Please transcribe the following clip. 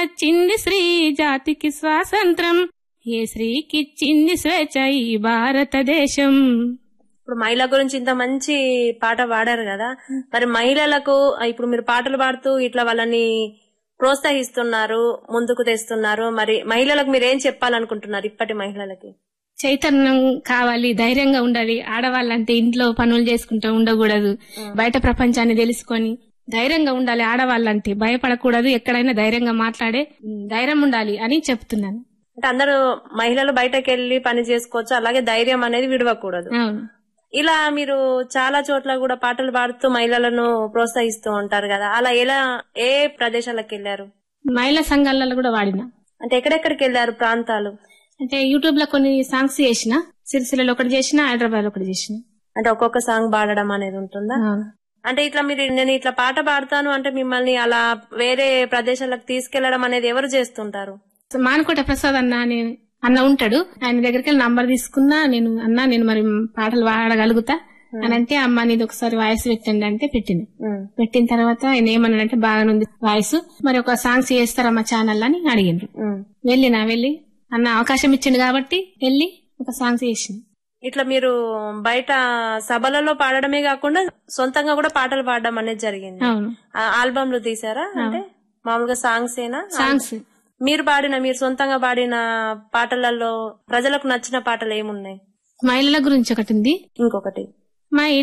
చింది స్త్రీ జాతికి స్వాతంత్రం ఏ స్త్రీకిచ్చింది స్వేచ్ఛ ఈ భారతదేశం ఇప్పుడు మహిళ గురించి ఇంత మంచి పాట పాడారు కదా మరి మహిళలకు ఇప్పుడు మీరు పాటలు పాడుతూ ఇట్లా వాళ్ళని ప్రోత్సహిస్తున్నారు ముందుకు తెస్తున్నారు మరి మహిళలకు మీరు ఏం చెప్పాలనుకుంటున్నారు ఇప్పటి మహిళలకి చైతన్యం కావాలి ధైర్యంగా ఉండాలి ఆడవాళ్ళంటే ఇంట్లో పనులు చేసుకుంటూ ఉండకూడదు బయట ప్రపంచాన్ని తెలుసుకొని ధైర్యంగా ఉండాలి ఆడవాళ్ళంటే భయపడకూడదు ఎక్కడైనా ధైర్యంగా మాట్లాడే ఉమ్, ధైర్యం ఉండాలి అని చెప్తున్నాను అంటే అందరూ మహిళలు బయటకు వెళ్లి పని చేసుకోవచ్చు అలాగే ధైర్యం అనేది విడవకూడదు అవును ఇలా మీరు చాలా చోట్ల కూడా పాటలు పాడుతూ మహిళలను ప్రోత్సహిస్తూ ఉంటారు కదా అలా ఎలా ఏ ప్రదేశాలకు వెళ్లారు మహిళా సంఘాలలో కూడా వాడిన అంటే ఎక్కడెక్కడికి వెళ్లారు ప్రాంతాలు అంటే యూట్యూబ్ లో కొన్ని సాంగ్స్ చేసిన సిరిసిల్లలో ఒకటి చేసిన హైదరాబాద్ ఒకటి చేసిన అంటే ఒక్కొక్క సాంగ్ పాడడం అనేది ఉంటుందా అవును. అంటే ఇట్లా మీరు నేను ఇట్లా పాట పాడతాను అంటే మిమ్మల్ని అలా వేరే ప్రదేశాలకు తీసుకెళ్లడం అనేది ఎవరు చేస్తుంటారు మానకోట ప్రసాద్ అన్న అనే అన్న ఉంటాడు ఆయన దగ్గరికి వెళ్ళి నంబర్ తీసుకున్నా నేను అన్నా నేను మరి పాటలు పాడగలుగుతా అని అంటే అమ్మ నీది ఒకసారి వాయిస్ పెట్టండి అంటే పెట్టింది ఉమ్, పెట్టిన తర్వాత ఆయన ఏమన్నాడంటే బాగానుంది వాయిస్ మరి ఒక సాంగ్స్ చేస్తారా మా ఛానల్ అని అడిగిండ్రు ఉమ్. వెళ్ళినా వెళ్ళి అన్న అవకాశం ఇచ్చిండు కాబట్టి వెళ్ళి ఒక సాంగ్స్ చేసింది ఇట్లా మీరు బయట సభలలో పాడడమే కాకుండా సొంతంగా కూడా పాటలు పాడడం అనేది జరిగింది అవును ఆ ఆల్బమ్లు తీసారా అంటే మామూలుగా సాంగ్స్ ఏనా సాంగ్స్ మీరు పాడిన మీరు సొంతంగా పాడిన పాటలలో ప్రజలకు నచ్చిన పాటలు ఏమున్నాయి మహిళల గురించి ఒకటి ఉంది ఇంకొకటి మహిళ